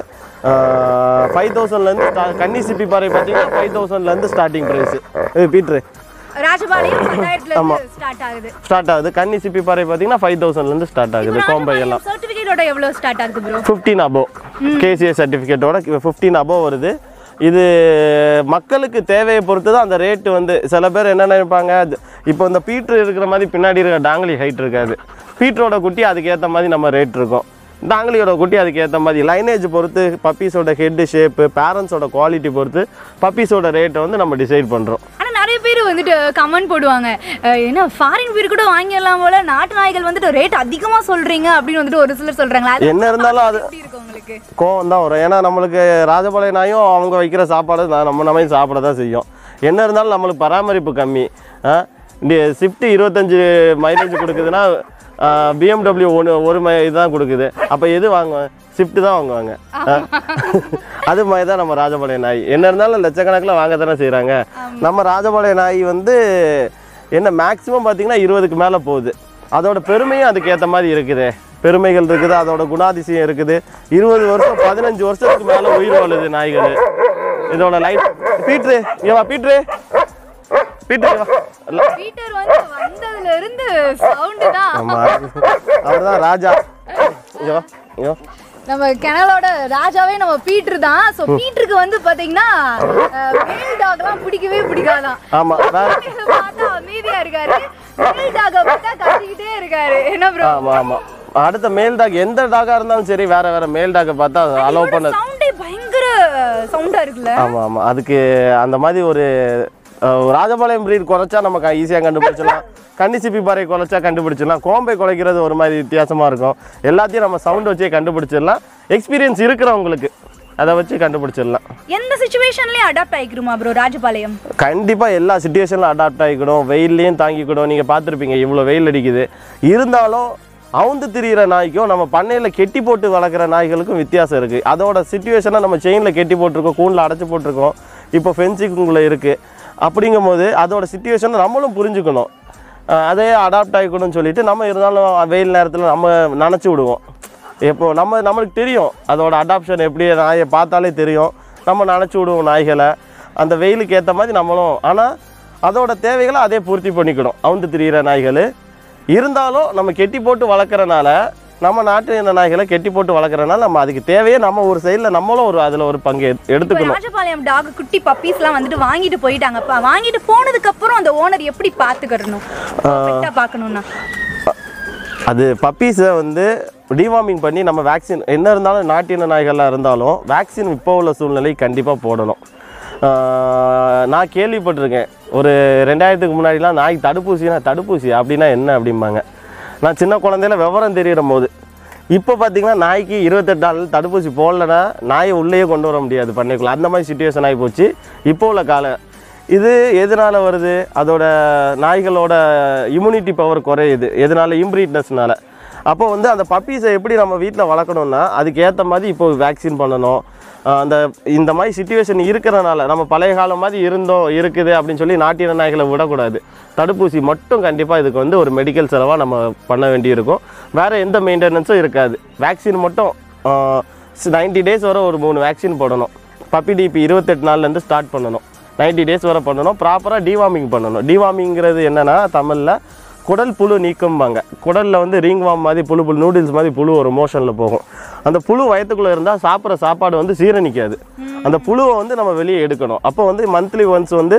ஃபைவ் தௌசண்ட்லேருந்து கன்னி சிப்பி பாறை பார்த்தீங்கன்னா ஃபைவ் தௌசண்ட்லேருந்து ஸ்டார்டிங் ப்ரைஸு பீட்ரு ராஜபாளையம் பத்தாயிரத்துல இருந்து ஸ்டார்ட் ஆகுது ஸ்டார்ட் ஆகுது கன்னி சிப்பி பாறை பார்த்தீங்கன்னா ஃபைவ் தௌசண்ட்லேருந்து ஸ்டார்ட் ஆகுது கோம்பை எல்லாம் சர்டிஃபிகேட்டோட எவ்வளோ ஸ்டார்ட் ஆகுது ப்ரோ ஃபிஃப்டீன் அபோவ் கேசிஏ சர்டிஃபிகேட்டோட ஃபிஃப்டீன் அபோவ் வருது இது மக்களுக்கு தேவையை பொறுத்து தான் அந்த ரேட்டு வந்து சில பேர் என்ன நினைப்பாங்க அது- இப்போ இந்த பீட்ரு இருக்கிற மாதிரி பின்னாடி இருக்க டாங்கிலி ஹைட் இருக்காது பீட்ரோட குட்டி அதுக்கு ஏற்ற மாதிரி நம்ம ரேட் இருக்கும் டாங்கிலியோட குட்டி அதுக்கு ஏற்ற மாதிரி லைனேஜ் பொறுத்து பப்பீஸோட ஹெட்டு ஷேப்பு பேரண்ட்ஸோட குவாலிட்டி பொறுத்து பப்பீஸோட ரேட்டை வந்து நம்ம டிசைட் பண்ணுறோம் ஆனா நிறைய பேர் வந்துட்டு கமெண்ட் போடுவாங்க அஹ் என்ன ஃபாரின் பீர் கூட வாங்கிடலாம் போல நாட்டு நாய்கள் வந்துட்டு ரேட் அதிகமா சொல்றீங்க அப்படின்னு வந்துட்டு ஒரு சிலர் சொல்றாங்களா அது என்ன இருந்தாலும் அது எப்படி இருக்கு உங்களுக்கு கோவம் தான் வரும் ஏன்னா நம்மளுக்கு ராஜபாளைய நாயும் அவங்க வைக்கிற சாப்பாடு நான் நம்ம நம்ம சாப்பிட தான் செய்யும் என்ன இருந்தாலும் நம்மளுக்கு பராமரிப்பு கம்மி ஸ்விஃப்ட் இருபத்தஞ்சு மைலேஜ் கொடுக்குதுன்னா பிஎம்டபிள்யூ ஒன்று ஒரு மை இதுதான் கொடுக்குது அப்போ எது வாங்குவேன் ஸ்விஃப்ட் தான் வாங்குவாங்க ஆ? அது மாதிரி தான் நம்ம ராஜபாளைய நாய் என்ன இருந்தாலும் லட்சக்கணக்கில் வாங்க தானே செய்கிறாங்க நம்ம ராஜபாளைய நாய் வந்து என்ன மேக்ஸிமம் பார்த்தீங்கன்னா இருபதுக்கு மேலே போகுது அதோட பெருமையும் அதுக்கு ஏற்ற மாதிரி இருக்குது பெருமைகள் இருக்குது அதோட குணாதிசயம் இருக்குது இருபது வருஷம் பதினஞ்சு வருஷத்துக்கு மேலே உயிர் வாழுது நாய்கள் இதோட லைட் பீட்ரு இங்க வா பீட்ரு பீட்ரு இங்க வா. இல்ல, பீட்டர் வந்து வந்ததுல இருந்து சவுண்டு தான் ஆமா அவர் தான் ராஜா இங்க வா, இங்க வா. நம்ம கிணலோட ராஜாவே நம்ம பீட்டர் தான் ஸோ பீட்டருக்கு வந்து பாத்தீங்கன்னா மேல் டாக்லாம் பிடிக்கவே பிடிக்காதான் ஆமா வேற பார்த்தா அமைதியா இருக்காரு மேல் டாக பார்த்தா கத்திக்கிட்டே இருக்காரு என்ன ப்ரோ ஆமா ஆமா அடுத்த மேல் டாக் எந்த டாகா இருந்தாலும் சரி வேற வேற மேல் டாக்கை பார்த்தா அலோவ் பண்ண சவுண்டே பயங்கர சவுண்டா இருக்குல்ல ஆமா ஆமா அதுக்கு அந்த மாதிரி ஒரு அஹ், ராஜபாளையம் breed குறைச்சா நமக்கு ஈஸியாக கண்டுபிடிச்சிடலாம் கன்னிசிப்பி பாறை குறைச்சா கண்டுபிடிச்சிடலாம் கோம்பை குலைக்கிறது ஒரு மாதிரி வித்தியாசமா இருக்கும் எல்லாத்தையும் நம்ம சவுண்ட் வச்சே கண்டுபிடிச்சிடலாம் எக்ஸ்பீரியன்ஸ் இருக்கிறவங்களுக்கு அதை வச்சு கண்டுபிடிச்சிடலாம் எந்த சுச்சுவேஷன்லயும் அடாப்ட் ஆயிக்கிறோமா ப்ரோ ராஜபாளையம் கண்டிப்பாக எல்லா சுச்சுவேஷனில் அடாப்ட் ஆகிக்கிடும் வெயில்லையும் தாங்கிக்கிடும் நீங்கள் பார்த்துருப்பீங்க இவ்வளோ வெயில் அடிக்குது இருந்தாலும் அவுந்து திரியிற நாய்க்கும் நம்ம பண்ணையில் கெட்டி போட்டு வளர்க்குற நாய்களுக்கும் வித்தியாசம் இருக்குது அதோட சுச்சுவேஷனை நம்ம செயினில் கெட்டி போட்டிருக்கோம் கூண்டில் அடைச்சி போட்டிருக்கோம் இப்போ ஃபென்சிங்குள்ளே இருக்குது அப்படிங்கும்போது அதோட சுச்சுவேஷனை நம்மளும் புரிஞ்சுக்கணும் அஹ் அதே அடாப்ட் ஆகிக்கணும்னு சொல்லிட்டு நம்ம இருந்தாலும் வெயில் நேரத்தில் நம்ம நினச்சி விடுவோம் இப்போ நம்ம நம்மளுக்கு தெரியும் அதோட அடாப்ஷன் எப்படி நாயை பார்த்தாலே தெரியும் நம்ம நினச்சி விடுவோம் நாய்களை அந்த வெயிலுக்கு ஏற்ற மாதிரி நம்மளும் ஆனால் அதோட தேவைகளை அதே பூர்த்தி பண்ணிக்கணும் அவுந்து திரியிற நாய்கள் இருந்தாலும் நம்ம கெட்டி போட்டு வளர்க்குறனால நம்ம நாட்டு இந்த நாய்களை கெட்டி போட்டு வளர்க்குறனால நம்ம அதுக்கு தேவையே நம்ம ஒரு சைடில் நம்மளும் ஒரு அதில் ஒரு பங்கு எடு- இப்போ எடுத்துக்கணும் ராஜபாளையம் டாக் குட்டி பப்பீஸ்லாம் வந்துட்டு வாங்கிட்டு போயிட்டாங்கப்பா வாங்கிட்டு போனதுக்கு அப்புறம் அந்த ஓனர் எப்படி பாத்துக்கிறணும் பெட்டா பார்க்கணும்னா அது பப்பீஸை வந்து டிவார்மிங் பண்ணி நம்ம வேக்சின் என்ன இருந்தாலும் நாட்டின நாய்களாக இருந்தாலும் வேக்சின் இப்போ உள்ள சூழ்நிலை கண்டிப்பாக போடணும் ஆஹ் நான் கேள்விப்பட்டிருக்கேன் ஒரு ரெண்டாயிரத்துக்கு முன்னாடிலாம் நாய் தடுப்பூசினா தடுப்பூசி அப்படின்னா என்ன அப்படிம்பாங்க நான் சின்ன குழந்தையில விவரம் தெரியிற போது இப்போ பார்த்தீங்கன்னா நாய்க்கு இருபத்தெட்டு நாள் தடுப்பூசி போடலன்னா நாயை உள்ளேயே கொண்டு வர முடியாது பண்ணைக்குள்ள அந்த மாதிரி சுச்சுவேஷன் ஆகி போச்சு இப்போ உள்ள கால இது எதனால வருது அதோட நாய்களோட இம்யூனிட்டி பவர் குறையுது எதனால இம்ப்ரீட்னஸ்னால அப்போ வந்து அந்த பப்பீஸை எப்படி நம்ம வீட்டில் வளர்க்கணும்னா அதுக்கு ஏற்ற மாதிரி இப்போ வேக்சின் பண்ணணும் ஆஹ் அந்த இந்த மாதிரி சுச்சுவேஷன் இருக்கிறனால நம்ம பழைய காலம் மாதிரி இருந்தோம் இருக்குது அப்படின்னு சொல்லி நாட்டின நாய்களை விடக்கூடாது தடுப்பூசி மட்டும் கண்டிப்பாக இதுக்கு வந்து ஒரு மெடிக்கல் செலவாக நம்ம பண்ண வேண்டியிருக்கும் வேறு எந்த மெயின்டெனன்ஸும் இருக்காது வேக்சின் மட்டும் நைன்டி டேஸ் வரை ஒரு மூணு வேக்சின் போடணும் பப்பி டிபி இருபத்தெட்டு நாள்லேருந்து ஸ்டார்ட் பண்ணணும் 90 டேஸ் வரை பண்ணணும் ப்ராப்பராக டிவார்மிங் பண்ணணும் டிவார்மிங்கிறது என்னென்னா தமிழில் குடல் புழு நீக்கம்பாங்க குடலில் வந்து ரிங் வாம் மாதிரி புழு புழு நூடுல்ஸ் மாதிரி புழு ஒரு மோஷனில் போகும் அந்த புழு வயத்துக்குள்ளே இருந்தால் சாப்பிட்ற சாப்பாடு வந்து சீரணிக்காது அந்த புழுவை வந்து நம்ம வெளியே எடுக்கணும் அப்போ வந்து மந்த்லி ஒன்ஸ் வந்து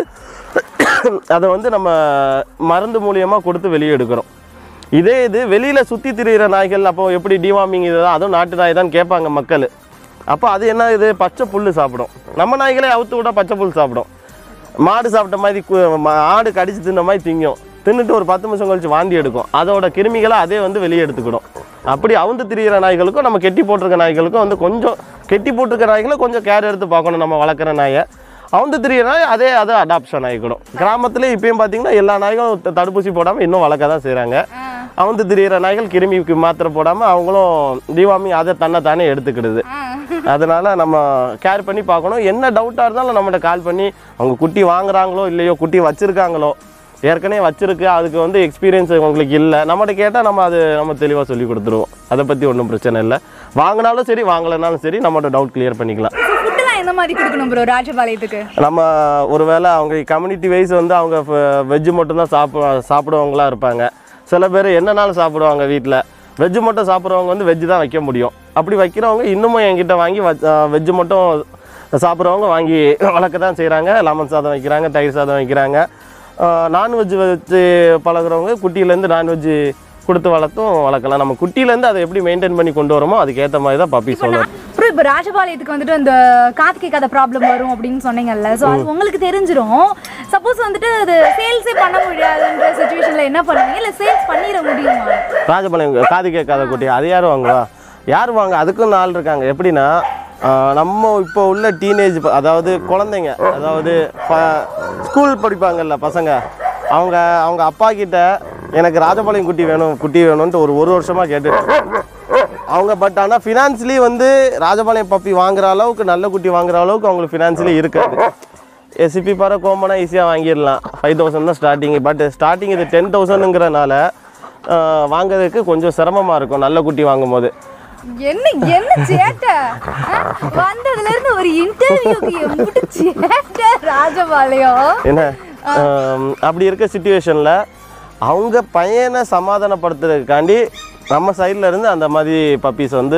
அதை வந்து நம்ம மருந்து மூலியமாக கொடுத்து வெளியே எடுக்கிறோம் இதே இது வெளியில் சுற்றி திரியிற நாய்கள் அப்போ எப்படி டிவார்மிங் இதுதான் அதுவும் நாட்டு நாய் தான் கேட்பாங்க மக்கள் அப்போ அது என்ன இது பச்சை புல் சாப்பிடும் நம்ம நாய்களே அவுத்து விட்டா பச்சை புல் சாப்பிடும் மாடு சாப்பிட்ட மாதிரி கு- மா- ஆடு கடிச்சு தின்ன மாதிரி திங்கும் தின்னுட்டு ஒரு பத்து நிமிஷம் கழிச்சு வாந்தி எடுக்கும் அதோட கிருமிகளை அதே வந்து வெளியே எடுத்துக்கிடும் அப்படி அவுந்து திரியிற நாய்களுக்கும் நம்ம கெட்டி போட்டிருக்க நாய்களுக்கும் வந்து கொஞ்சம் கெட்டி போட்டிருக்க நாய்களை கொஞ்சம் கேர் எடுத்து பார்க்கணும் நம்ம வளர்க்குற நாயை அவுந்து திரியிற நாய் அதே அதை அடாப்ஷன் ஆகிக்கிடும் கிராமத்துலேயே இப்பயும் பார்த்தீங்கன்னா எல்லா நாய்களும் த- தடுப்பூசி போடாமல் இன்னும் வளர்க்க தான் செய்கிறாங்க அவுந்து திரியிற நாய்கள் கிருமிக்கு மாத்திரை போடாமல் அவங்களும் டிவாமி அதை தன்னை தானே எடுத்துக்கிடுது அதனால நம்ம கேர் பண்ணி பார்க்கணும் என்ன டவுட்டாக இருந்தாலும் நம்மகிட்ட கால் பண்ணி அவங்க குட்டி வாங்குறாங்களோ இல்லையோ குட்டி வச்சிருக்காங்களோ ஏற்கனவே வச்சிருக்கு அதுக்கு வந்து எக்ஸ்பீரியன்ஸ் உங்களுக்கு இல்லை நம்மகிட்ட கேட்டால் நம்ம அது நம்ம தெளிவாக சொல்லி கொடுத்துருவோம் அதை பற்றி ஒன்றும் பிரச்சனை இல்லை வாங்கினாலும் சரி வாங்கலைனாலும் சரி நம்மகிட்ட டவுட் கிளியர் பண்ணிக்கலாம் ஃபுட்டுலாம் எந்த மாதிரி கொடுக்கணும் ப்ரோ ராஜபாளையத்துக்கு நம்ம ஒருவேளை அவங்க கம்யூனிட்டி வைஸ் வந்து அவங்க வெஜ்ஜு மட்டும்தான் சாப்பிட சாப்பிடுவவங்களா இருப்பாங்க சில பேர் என்னனாலும் சாப்பிடுவாங்க வீட்டில் வெஜ்ஜு மட்டும் சாப்பிட்றவங்க வந்து வெஜ்ஜு தான் வைக்க முடியும் அப்படி வைக்கிறவங்க இன்னமும் என்கிட்ட வாங்கி வெஜ்ஜு மட்டும் சாப்பிட்றவங்க வாங்கி வளர்க்க தான் செய்கிறாங்க லெமன் சாதம் வைக்கிறாங்க தயிர் சாதம் வைக்கிறாங்க நான்வெஜ் வச்சு பழகுறவங்க குட்டியிலேருந்து நான்வெஜ் கொடுத்து வளர்த்தும் வளர்க்கலாம் நம்ம குட்டியிலேருந்து அதை எப்படி மெயின்டைன் பண்ணி கொண்டு வரோமோ அதுக்கேற்ற மாதிரி தான் பப்பி சொல்லணும் ப்ரோ இப்போ ராஜபாளையத்துக்கு வந்துட்டு அந்த காத்து கேட்காத ப்ராப்ளம் வரும் அப்படின்னு சொன்னீங்கல்ல ஸோ அது உங்களுக்கு தெரிஞ்சிரும் சப்போஸ் வந்துட்டு அது சேல்ஸே பண்ண முடியாதுன்ற சுச்சுவேஷனில் என்ன பண்ணுவீங்க இல்லை சேல்ஸ் பண்ணிட முடியுமா ராஜபாளையம் காது கேட்காத குட்டி அது யார் வாங்குவா யார் வாங்க அதுக்கும் நாள் இருக்காங்க எப்படின்னா ஆஹ் நம்ம இப்போ உள்ள டீனேஜ் அதாவது குழந்தைங்க அதாவது ஸ்கூல் படிப்பாங்கல்ல பசங்க அவங்க அவங்க அப்பா கிட்ட எனக்கு ராஜபாளையம் குட்டி வேணும் குட்டி வேணும்ன்ட்டு ஒரு ஒரு வருஷமாக கேட்டு அவங்க பட் ஆனால் ஃபினான்ஷியலி வந்து ராஜபாளையம் பப்பி வாங்குற அளவுக்கு நல்ல குட்டி வாங்குற அளவுக்கு அவங்களுக்கு ஃபினான்ஷியலி இருக்காது எஸ்சிபி பாரு கோமனா ஈஸியாக வாங்கிடலாம் ஃபைவ் தௌசண்ட் தான் ஸ்டார்டிங் பட் ஸ்டார்டிங் இது டென் தௌசண்ட்ங்கிறனால வாங்குறதுக்கு கொஞ்சம் சிரமமாக இருக்கும் நல்ல குட்டி வாங்கும்போது என்ன என்ன சேட்டை ஆ? வந்ததுல இருந்து ஒரு இன்டர்வியூக்கு எம்பிட்டு சேட்டை ராஜபாளையம் என்ன ஆம், அப்படி இருக்க சுச்சுவேஷனில் அவங்க பையனை சமாதானப்படுத்துறதுக்காண்டி நம்ம சைடில் இருந்து அந்த மாதிரி பப்பீஸ் வந்து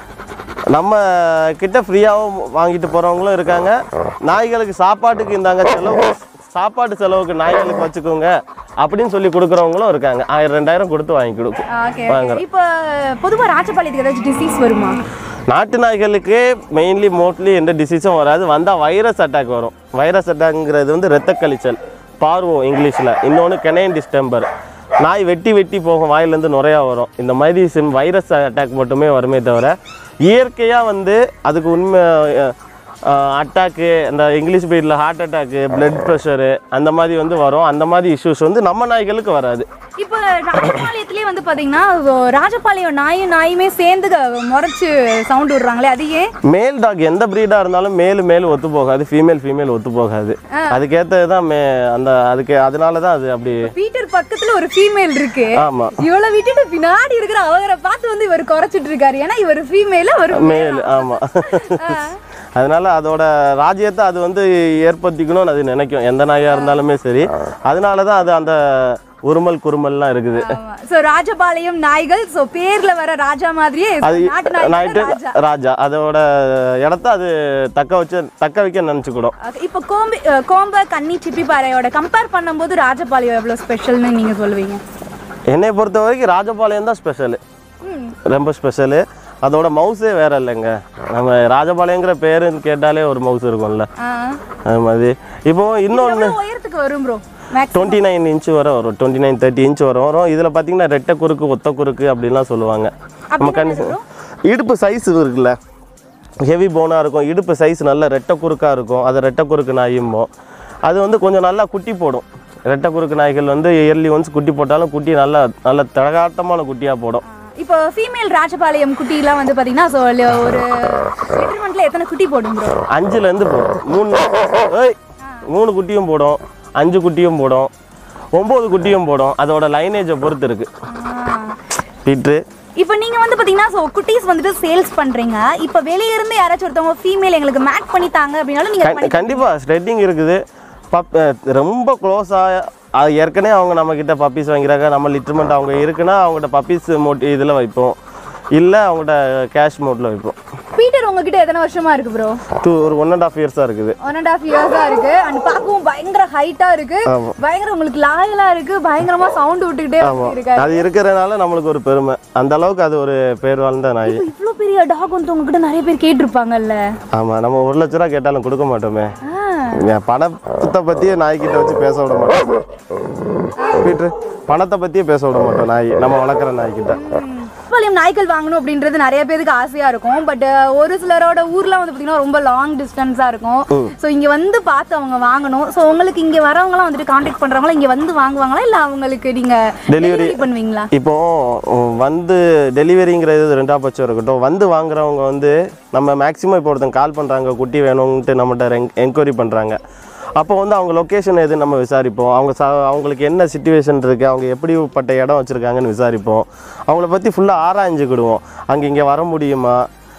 நம்ம கிட்ட ஃப்ரீயாகவும் வாங்கிட்டு போகிறவங்களும் இருக்காங்க நாய்களுக்கு சாப்பாட்டுக்கு இந்தாங்க செலவு சாப்பாட்டு செலவுக்கு நாய்களுக்கு வச்சுக்கோங்க அப்படின்னு சொல்லி கொடுக்குறவங்களும் இருக்காங்க ஆயிரம் ரெண்டாயிரம் கொடுத்து வாங்கி கொடுக்கும் ஓகே வாங்குறோம் இப்போ பொதுவாக ராஜபாளையத்துக்கு ஏதாச்சும் டிசீஸ் வருமா நாட்டு நாய்களுக்கு மெயின்லி மோஸ்ட்லி எந்த டிசீஸும் வராது வந்தால் வைரஸ் அட்டாக் வரும் வைரஸ் அட்டாக்ங்கிறது வந்து இரத்த கழிச்சல் பார்வோம் இங்கிலீஷில் இன்னொன்று கெனைன் டிஸ்டம்பர் நாய் வெட்டி வெட்டி போகும் வாயிலேருந்து நுரையா வரும் இந்த மாதிரி சிம் வைரஸ் அட்டாக் மட்டுமே வருமே தவிர இயற்கையாக வந்து அதுக்கு உண்மை அட்டாக்கு அந்த இங்கிலீஷ் பீரியடில் ஹார்ட் அட்டாக்கு பிளட் ப்ரெஷரு அந்த மாதிரி வந்து வரும் அந்த மாதிரி இஷ்யூஸ் வந்து நம்ம நாய்களுக்கு வராது இப்போ ராஜபாளையத்திலே வந்து பாத்தீங்கன்னா ராஜபாளையம் நாயும் நாயுமே சேர்ந்து க- முறைச்சு சவுண்ட் விடுறாங்களே அது ஏன் மேல் டாக் எந்த ப்ரீடாக இருந்தாலும் மேல் மேல் ஒத்து போகாது ஃபீமேல் ஃபீமேல் ஒத்து போகாது அதுக்கேற்றது தான் மே அந்த அதுக்கு அதனால தான் அது அப்படி பீட்டர் பக்கத்துல ஒரு ஃபீமேல் இருக்கு ஆமாம் இவளை விட்டுட்டு பின்னாடி இருக்கிற அவரை பார்த்து வந்து இவர் குறைச்சிட்டு இருக்காரு ஏன்னா இவர் ஃபீமேல அவர் மேல் ஆமாம் அதனால அதோட ராஜ்யத்தை அது வந்து ஏற்படுத்திக்கணும்னு அது நினைக்கும் எந்த நாயாக இருந்தாலுமே சரி அதனால தான் அது அந்த உருமல் குருமல்லாம் இருக்குது ஸோ ராஜபாளையம் நாய்கள் ஸோ பேர்ல வர ராஜா மாதிரியே அது நாட்டு நாய்கள் நைட்டு ராஜா ராஜா அதோட இடத்த அது தக்க வச்சு தக்க வைக்க நினச்சிக்கிடும் Okay, இப்போ கோம்பி அஹ், கோம்ப கன்னி சிப்பிப்பாறையோட கம்பேர் பண்ணும்போது ராஜபாளையம் எவ்வளோ ஸ்பெஷல்னு நீங்க சொல்லுவீங்க என்னை பொறுத்த வரைக்கும் ராஜபாளையம் தான் ஸ்பெஷலு ம் ரொம்ப ஸ்பெஷலு அதோட மவுஸே வேற இல்லைங்க நம்ம ராஜபாளையங்கிற பேருன்னு கேட்டாலே ஒரு மவுஸ் இருக்கும்ல ஆ. அது மாதிரி இப்போ இன்னொன்று எவ்வளவு உயரத்துக்கு வரும் bro max twenty nine inch வரை வரும் டுவெண்ட்டி நைன் தேர்ட்டி இன்ச் வரும் வரும் இதில் பார்த்தீங்கன்னா ரெட்டை குறுக்கு ஒத்த குறுக்கு அப்படின்லாம் சொல்லுவாங்க நம்ம கண் இடுப்பு சைஸ் இருக்குல்ல ஹெவி போனாக இருக்கும் இடுப்பு சைஸ் நல்ல ரெட்டை குறுக்காக இருக்கும் அது ரெட்டை குறுக்கு நாயும்போம் அது வந்து கொஞ்சம் நல்லா குட்டி போடும் ரெட்டை குறுக்கு நாய்கள் வந்து இயர்லி ஒன்ஸ் குட்டி போட்டாலும் குட்டி நல்லா நல்ல தழகாட்டமான குட்டியாக போடும் இப்போ ஃபீமேல் ராஜபாளையம் குட்டிலாம் வந்து பாத்தீங்கன்னா so ஒரு லிட்டர்மெண்ட்ல எத்தனை குட்டி போடும் ப்ரோ அஞ்சுலேருந்து போடும் மூணு ஏய் மூணு குட்டியும் போடும் அஞ்சு குட்டியும் போடும் ஒம்பது குட்டியும் போடும் அதோட லைனேஜை பொறுத்து இருக்குது பீட்ரு இப்போ நீங்க வந்து பாத்தீங்கன்னா ஸோ குட்டீஸ் வந்துட்டு சேல்ஸ் பண்றீங்க இப்போ வெளிய இருந்து யாராச்சும் ஒருத்தவங்க ஃபீமேல் எங்களுக்கு மேக் பண்ணி தாங்க அப்படின்னாலும் நீங்க கண்டி- கண்டிப்பா ஸ்ட்ரெட்டிங் இருக்குது பப் அஹ் ரொம்ப க்ளோஸாக அது ஏற்கனவே அவங்க நம்ம கிட்ட பப்பீஸ் வாங்கிறாங்க நம்ம லிட்டர்மெண்ட் அவங்க இருக்குன்னா அவங்கள்ட்ட பப்பீஸ் மோட் இதில் வைப்போம் இல்லை அவங்கள்ட்ட கேஷ் மோட்டில் வைப்போம் பீட்டர் உங்ககிட்ட எத்தனை வருஷமா இருக்கு ப்ரோ டூ ஒரு ஒன் அண்ட் ஆஃப் இயர்ஸாக இருக்குது ஒன் அண்ட் ஆஃப் இயர்ஸா இருக்கு அண்ட் பார்க்கவும் பயங்கர ஹைட்டா இருக்கு ஆமா. பயங்கர உங்களுக்கு லாயலா இருக்கு பயங்கரமா சவுண்ட் விட்டுக்கிட்டே இருக்கு அது இருக்கிறனால நம்மளுக்கு ஒரு பெருமை அந்த அளவுக்கு அது ஒரு பேர் வாழ்ந்த நாய் இப்போ இவ்வளோ பெரிய டாக் வந்து உங்ககிட்ட நிறைய பேர் கேட்டிருப்பாங்கல்ல ஆமாம் நம்ம ஒரு லட்ச ரூபா கேட்டாலும் கொடுக்க மாட்டோமே ஆ. என் பணத்தை பற்றியே நாய்க்கிட்ட வச்சு பேச விட மாட்டோம் பீட்ரு பணத்தை பற்றியே பேச விட மாட்டோம் நாய் நம்ம வளர்க்குற நாய்க்கிட்ட ராஜபாளையம் நாய்கள் வாங்கணும் அப்படின்றது நிறைய பேருக்கு ஆசையா இருக்கும் பட் ஒரு சிலரோட ஊர்ல வந்து பாத்தீங்கன்னா ரொம்ப லாங் டிஸ்டன்ஸா இருக்கும் ஸோ இங்க வந்து பார்த்து அவங்க வாங்கணும் ஸோ உங்களுக்கு இங்க வரவங்கலாம் வந்துட்டு காண்டாக்ட் பண்றவங்களா இங்க வந்து வாங்குவாங்களா இல்ல அவங்களுக்கு நீங்க Delivery. டெலிவரி பண்ணுவீங்களா இப்போ உம், வந்து டெலிவரிங்கிறது ரெண்டா பட்சம் இருக்கட்டும் வந்து வாங்குறவங்க வந்து நம்ம மேக்ஸிமம் இப்போ ஒருத்தங்க கால் பண்ணுறாங்க குட்டி வேணும்ன்ட்டு நம்மகிட்ட என்கொயரி பண்ணுறாங்க அப்போ வந்து அவங்க லொக்கேஷன் எது நம்ம விசாரிப்போம் அவங்க ச அவங்களுக்கு என்ன சுச்சுவேஷன் இருக்குது அவங்க எப்படிப்பட்ட இடம் வச்சுருக்காங்கன்னு விசாரிப்போம் அவங்கள பற்றி ஃபுல்லாக ஆராய்ஞ்சுக்கிடுவோம் அங்கே இங்கே வர முடியுமா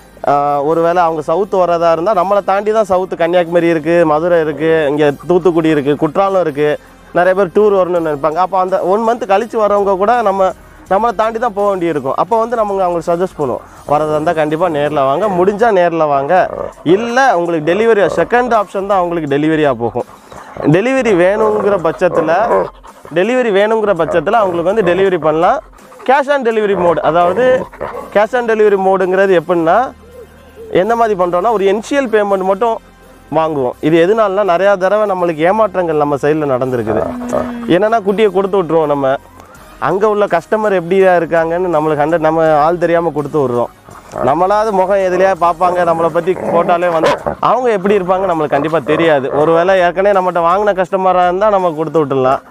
ஆஹ் ஒருவேளை அவங்க சவுத்து வரதா இருந்தால் நம்மளை தாண்டி தான் சவுத்து கன்னியாகுமரி இருக்குது மதுரை இருக்குது இங்கே தூத்துக்குடி இருக்குது குற்றாலம் இருக்குது நிறைய பேர் டூர் வரணும்னு நினைப்பாங்க அப்போ அந்த ஒன் மந்த் கழிச்சு வரவங்க கூட நம்ம நம்மளை தாண்டி தான் போக வேண்டியிருக்கும் அப்போ வந்து நம்ம அவங்களுக்கு சஜஸ்ட் பண்ணுவோம் வரதா இருந்தால் கண்டிப்பாக நேரில் வாங்க முடிஞ்சால் நேரில் வாங்க இல்லை உங்களுக்கு டெலிவரி செகண்ட் ஆப்ஷன் தான் அவங்களுக்கு டெலிவரியாக போகும் டெலிவரி வேணுங்கிற பட்சத்தில் டெலிவரி வேணுங்கிற பட்சத்தில் அவங்களுக்கு வந்து டெலிவரி பண்ணலாம் கேஷ் ஆன் டெலிவரி மோடு அதாவது கேஷ் ஆன் டெலிவரி மோடுங்கிறது எப்படின்னா எந்த மாதிரி பண்ணுறோன்னா ஒரு என்ஷியல் பேமெண்ட் மட்டும் வாங்குவோம் இது எதனாலனா நிறையா தடவை நம்மளுக்கு ஏமாற்றங்கள் நம்ம சைடில் நடந்திருக்குது என்னென்னா குட்டியை கொடுத்து விட்ருவோம் நம்ம அங்கே உள்ள கஸ்டமர் எப்படியா இருக்காங்கன்னு நம்மளுக்கு ஹண்ட்ரட் நம்ம ஆள் தெரியாமல் கொடுத்து விட்றோம் நம்மளாவது முகம் எதுலையா பார்ப்பாங்க நம்மளை பற்றி போட்டாலே வந்து அவங்க எப்படி இருப்பாங்க நம்மளுக்கு கண்டிப்பாக தெரியாது ஒருவேளை ஏற்கனவே நம்மகிட்ட வாங்கின கஸ்டமராக இருந்தால் நம்ம கொடுத்து விட்டுடலாம்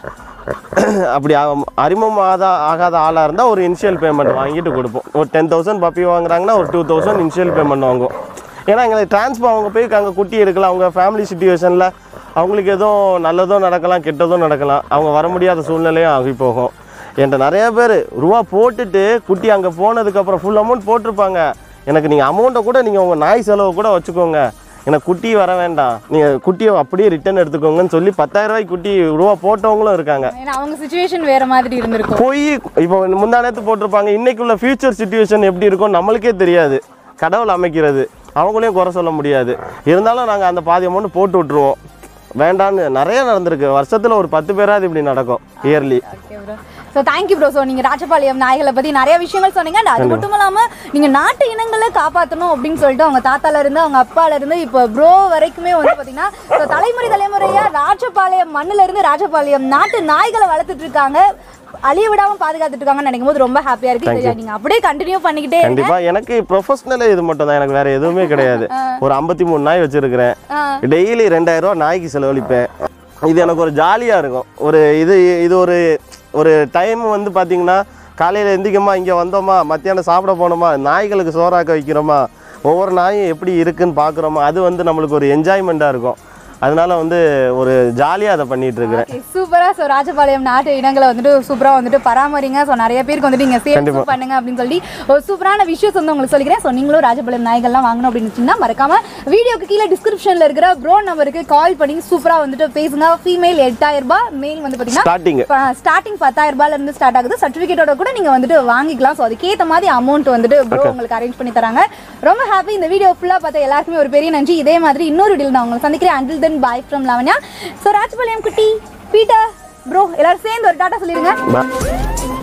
அப்படி ஆ- அறிமுகம் ஆகாத ஆகாத ஆளாக இருந்தால் ஒரு இனிஷியல் பேமெண்ட் வாங்கிட்டு கொடுப்போம் ஒரு டென் தௌசண்ட் பப்பி வாங்குறாங்கன்னா ஒரு டூ தௌசண்ட் இனிஷியல் பேமெண்ட் வாங்குவோம் ஏன்னா எங்களுக்கு ட்ரான்ஸ்ஃபர் அவங்க போய் அங்கே குட்டி எடுக்கலாம் அவங்க ஃபேமிலி சுச்சுவேஷனில் அவங்களுக்கு எதுவும் நல்லதும் நடக்கலாம் கெட்டதும் நடக்கலாம் அவங்க வர முடியாத சூழ்நிலையும் ஆகி போகும் என்கிட்ட நிறைய பேர் ரூபா போட்டுட்டு குட்டி அங்கே போனதுக்கப்புறம் ஃபுல் அமௌண்ட் போட்டிருப்பாங்க எனக்கு நீங்கள் அமௌண்ட்டை கூட நீங்கள் உங்கள் நாய் செலவு கூட வச்சுக்கோங்க எனக்கு குட்டி வர வேண்டாம் நீங்கள் குட்டியை அப்படியே ரிட்டர்ன் எடுத்துக்கோங்கன்னு சொல்லி பத்தாயிரம் ரூபாய்க்கு குட்டி ரூபா போட்டவங்களும் இருக்காங்க ஏன்னா அவங்க சுச்சுவேஷன் வேற மாதிரி இருந்திருக்கும் போய் இப்போ முந்தா நேரத்து போட்டிருப்பாங்க இன்னைக்கு உள்ள ஃபியூச்சர் சுச்சுவேஷன் எப்படி இருக்கும் நம்மளுக்கே தெரியாது கடவுள் அமைக்கிறது அவங்களையும் குறை சொல்ல முடியாது இருந்தாலும் நாங்கள் அந்த பாதி அமௌண்ட் போட்டு விட்ருவோம் வேண்டான்னு நிறைய நடந்திருக்கு வருஷத்தில் ஒரு பத்து பேராது இப்படி நடக்கும் yearly okay bro so thank you bro so நீங்கள் ராஜபாளையம் நாய்களை பற்றி நிறைய விஷயங்கள் சொன்னீங்க and அது மட்டும் இல்லாமல் நீங்கள் நாட்டு இனங்களை காப்பாற்றணும் அப்படின்னு சொல்லிட்டு அவங்க தாத்தால இருந்து அவங்க அப்பால இருந்து இப்போ ப்ரோ வரைக்குமே வந்து பார்த்தீங்கன்னா ஸோ தலைமுறை தலைமுறையாக ராஜபாளையம் மண்ணுல இருந்து ராஜபாளையம் நாட்டு நாய்களை வளர்த்துட்டு இருக்காங்க அழிய விடாம பாதுகாத்துட்டு இருக்காங்கன்னு நினைக்கும் போது ரொம்ப ஹாப்பியா இருக்கு இதை நீங்க அப்படியே கண்டினியூ பண்ணிக்கிட்டே இருங்க கண்டிப்பா எனக்கு ப்ரொஃபஷனலே இது மட்டும் தான் எனக்கு வேற எதுவுமே கிடையாது ஒரு ஐம்பத்தி மூணு நாய் வச்சிருக்கிறேன் ஆ. டெய்லி ரெண்டாயிரம் ரூபா நாய்க்கு செலவழிப்பேன் இது எனக்கு ஒரு ஜாலியாக இருக்கும் ஒரு இது இது ஒரு ஒரு டைம் வந்து பார்த்தீங்கன்னா காலையில் எந்திக்கமா இங்கே வந்தோமா மத்தியானம் சாப்பிட போனோமா நாய்களுக்கு சோறாக்க வைக்கிறோமா ஒவ்வொரு நாயும் எப்படி இருக்குன்னு பார்க்குறோமா அது வந்து நம்மளுக்கு ஒரு என்ஜாய்மெண்ட்டாக இருக்கும் அதனால வந்து ஒரு ஜாலியாக அதை பண்ணிட்டு இருக்கிறேன் ஓகே சூப்பரா ஸோ ராஜபாளையம் நாட்டு இடங்களை வந்துட்டு சூப்பரா வந்துட்டு பராமரிங்க ஸோ நிறைய பேருக்கு வந்துட்டு நீங்க சேவ் பண்ணுங்க அப்படின்னு சொல்லி ஒரு சூப்பரான விஷயஸ் வந்து உங்களுக்கு சொல்லிக்கிறேன் ஸோ நீங்களும் ராஜபாளையம் நாய்கள்லாம் வாங்கணும் அப்படின்னு வச்சிங்கன்னா மறக்காம வீடியோக்கு கீழே டிஸ்கிரிப்ஷன்ல இருக்கிற ப்ரோ நம்பருக்கு கால் பண்ணி சூப்பரா வந்துட்டு பேசுங்க ஃபீமேல் எட்டாயிரம் ரூபாய் மேல் வந்து பாத்தீங்கன்னா ஸ்டார்டிங் ஸ்டார்டிங் பத்தாயிரம் ரூபாயில இருந்து ஸ்டார்ட் ஆகுது சர்டிஃபிகேட்டோட கூட நீங்க வந்துட்டு வாங்கிக்கலாம் ஸோ அதுக்கேற்ற மாதிரி அமௌண்ட் வந்துட்டு ப்ரோ உங்களுக்கு அரேஞ்ச் பண்ணி தராங்க ரொம்ப ஹாப்பி இந்த வீடியோ ஃபுல்லா பார்த்த எல்லாருக்குமே ஒரு பெரிய நன்றி இதே மாதிரி இன்னொரு வீடியோ நான் உங்களை சந்திக்கிறேன் until then bye from Lavanya so Rajapalayam குட்டி பீட்டர் ப்ரோ எல்லாரும் சேர்ந்து ஒரு டாட்டா சொல்லிடுங்க பா